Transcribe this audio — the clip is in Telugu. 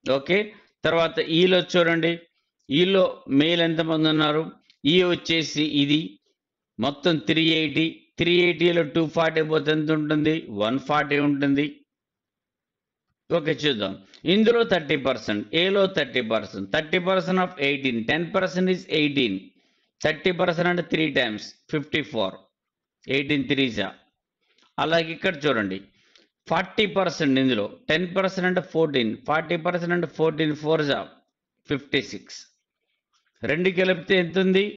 ఓకే తర్వాత ఈలో చూడండి ఈలో మేల్ ఎంతమంది ఉన్నారు ఈ వచ్చేసి ఇది మొత్తం త్రీ ఎయిటీ త్రీ ఎయిటీలో టూ ఫార్టీ పోతే ఎంత ఉంటుంది వన్ ఫార్టీ ఉంటుంది ఓకే చూద్దాం ఇందులో థర్టీ పర్సెంట్ ఏలో thirty percent thirty percent of eighteen ten percent is eighteen thirty percent అంటే three times fifty four eighteen త్రీజా అలాగే ఇక్కడ చూడండి ఫార్టీ పర్సెంట్ ఇందులో టెన్ పర్సెంట్ అంటే ఫోర్టీన్ ఫార్టీ పర్సెంట్ అంటే ఫోర్టీన్ ఫోర్ జా ఫిఫ్టీ సిక్స్ రెండు కలిపితే ఎంత ఉంది